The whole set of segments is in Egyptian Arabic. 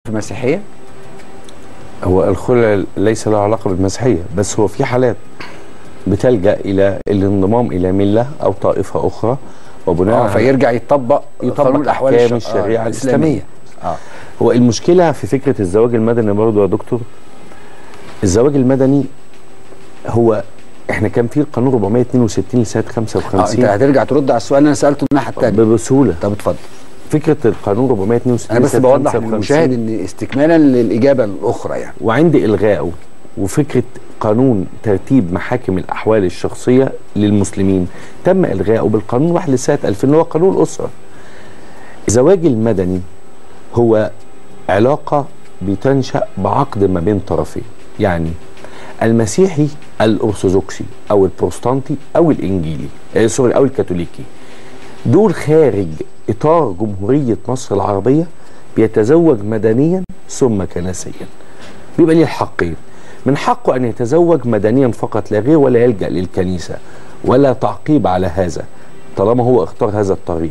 مسيحيه هو الخلع ليس له علاقه بالمسيحيه بس هو في حالات بتلجا الى الانضمام الى مله او طائفه اخرى وبناء اه على- فيرجع يطبق يطبق قانون الاحوال احكام الش- آه، الشريعه الاسلاميه اه هو المشكله في فكره الزواج المدني برضه يا دكتور الزواج المدني هو احنا كان في القانون 462 لسنه اه انت 55 هترجع ترد على السؤال اللي انا سالته الناحيه الثانيه بسهوله طب اتفضل فكره القانون 462 انا بس لسنة بوضح 55 للمشاهد ان استكمالا للاجابه الاخرى يعني وعند الغائه وفكره قانون ترتيب محاكم الاحوال الشخصيه للمسلمين تم الغائه بالقانون 1 لسنه 2000 اللي هو قانون الاسره. الزواج المدني هو علاقه بتنشا بعقد ما بين طرفين، يعني المسيحي الارثوذكسي او البروتستانتي او الانجيلي آه، سوري او الكاثوليكي دول خارج اطار جمهوريه مصر العربيه بيتزوج مدنيا ثم كنسيا بيبقى ليه الحقين من حقه ان يتزوج مدنيا فقط لا غير ولا يلجا للكنيسه ولا تعقيب على هذا طالما هو اختار هذا الطريق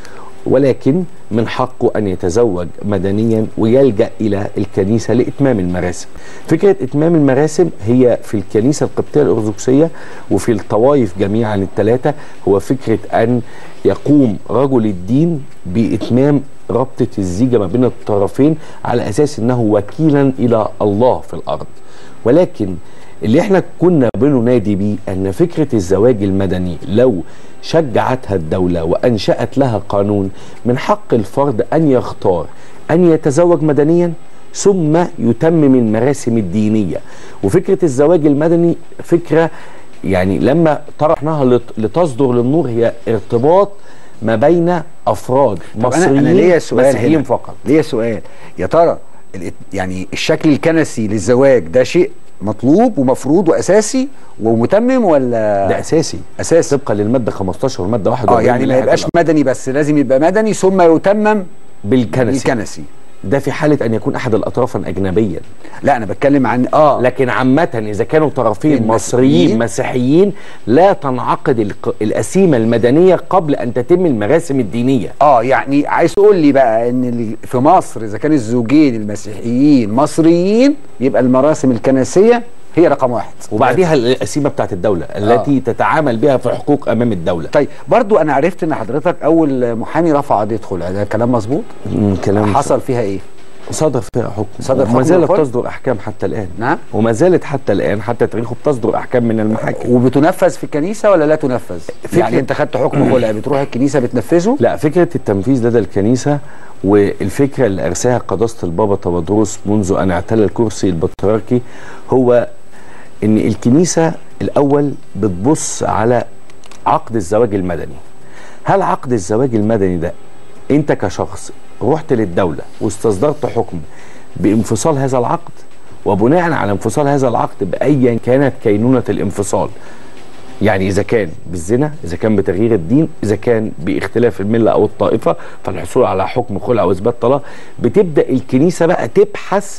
ولكن من حقه ان يتزوج مدنيا ويلجا الى الكنيسه لاتمام المراسم. فكره اتمام المراسم هي في الكنيسه القبطيه الارثوذكسيه وفي الطوائف جميعا الثلاثه هو فكره ان يقوم رجل الدين باتمام ربطه الزيجه ما بين الطرفين على اساس انه وكيلا الى الله في الارض. ولكن اللي احنا كنا بننادي بيه ان فكره الزواج المدني لو شجعتها الدوله وانشات لها قانون من حق الفرد ان يختار ان يتزوج مدنيا ثم يتمم المراسم الدينيه وفكره الزواج المدني فكره يعني لما طرحناها لت- لتصدر للنور هي ارتباط ما بين افراد طب انا مصريين انا ليا سؤال مسيحيين هنا فقط ليا سؤال يا ترى الات- يعني الشكل الكنسي للزواج ده شيء مطلوب ومفروض واساسي ومتمم ولا ده اساسي اساسي طبقا للماده 15 والماده اه 41 يعني من ما لائحة يبقاش مدني بس لازم يبقى مدني ثم يتمم بالكنسي الكنسي ده في حاله ان يكون احد الاطراف اجنبيا لا انا بتكلم عن اه لكن عامة إذا كانوا طرفين المسيحيين. مصريين مسيحيين لا تنعقد الق- القسيمة المدنية قبل أن تتم المراسم الدينية اه يعني عايز تقول لي بقى ان ال- في مصر اذا كان الزوجين المسيحيين مصريين يبقى المراسم الكنسيه هي رقم واحد وبعديها القسيمة بتاعت الدولة التي تتعامل بها في حقوق أمام الدولة طيب برضو انا عرفت ان حضرتك اول محامي رفع قضيه خلع ده كلام مظبوط مم، كلام حصل فيها ايه صدر فيها حكم صدر حكم وما زالت الخلع؟ تصدر أحكام حتى الآن نعم وما زالت حتى الآن حتى تاريخه بتصدر أحكام من المحاكم وبتنفذ في الكنيسه ولا لا تنفذ فكرة- يعني انت خدت حكم خلع بتروح الكنيسه بتنفذه لا فكرة التنفيذ لدى الكنيسة والفكرة اللي أرساها قداسة البابا تودروس منذ أن اعتلى الكرسي البطريركي هو إن الكنيسة الأول بتبص على عقد الزواج المدني هل عقد الزواج المدني ده أنت كشخص رحت للدولة واستصدرت حكم بانفصال هذا العقد وبناء على انفصال هذا العقد بأيا كانت كينونة الانفصال يعني اذا كان بالزنا اذا كان بتغيير الدين اذا كان باختلاف المله او الطائفه فالحصول على حكم خلع او اثبات طلاق بتبدا الكنيسه بقى تبحث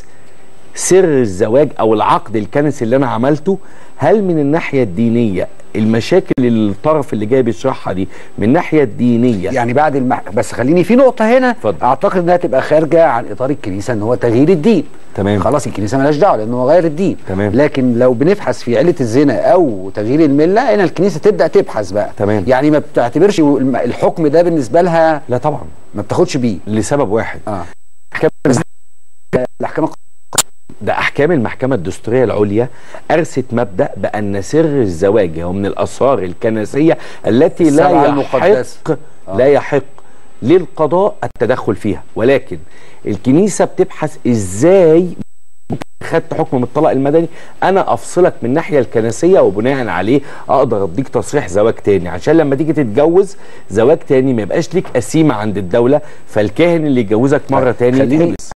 سر الزواج او العقد الكنسي اللي انا عملته هل من الناحيه الدينيه المشاكل اللي الطرف اللي جاي بيشرحها دي من الناحيه الدينيه يعني بعد المح... بس خليني في نقطه هنا اتفضل. اعتقد انها تبقى خارجه عن اطار الكنيسه ان هو تغيير الدين تمام خلاص الكنيسه مالهاش دعوه لان هو غير الدين تمام. لكن لو بنبحث في عله الزنا او تغيير المله هنا الكنيسه تبدا تبحث بقى تمام. يعني ما بتعتبرش الم- الحكم ده بالنسبه لها لا طبعا ما بتاخدش بيه لسبب واحد اه أحكام الاحكام ده احكام المحكمه الدستوريه العليا ارست مبدا بان سر الزواج هو من الاسرار الكنسيه التي لا السبعة يحق المقدسة. آه. لا يحق للقضاء التدخل فيها ولكن الكنيسه بتبحث ازاي خدت حكم من الطلاق المدني انا افصلك من الناحيه الكنسيه وبناء عليه اقدر اديك تصريح زواج تاني عشان لما تيجي تتجوز زواج تاني ما يبقاش ليك قسيمه عند الدوله فالكاهن اللي يجوزك مره تاني خليني يتحبس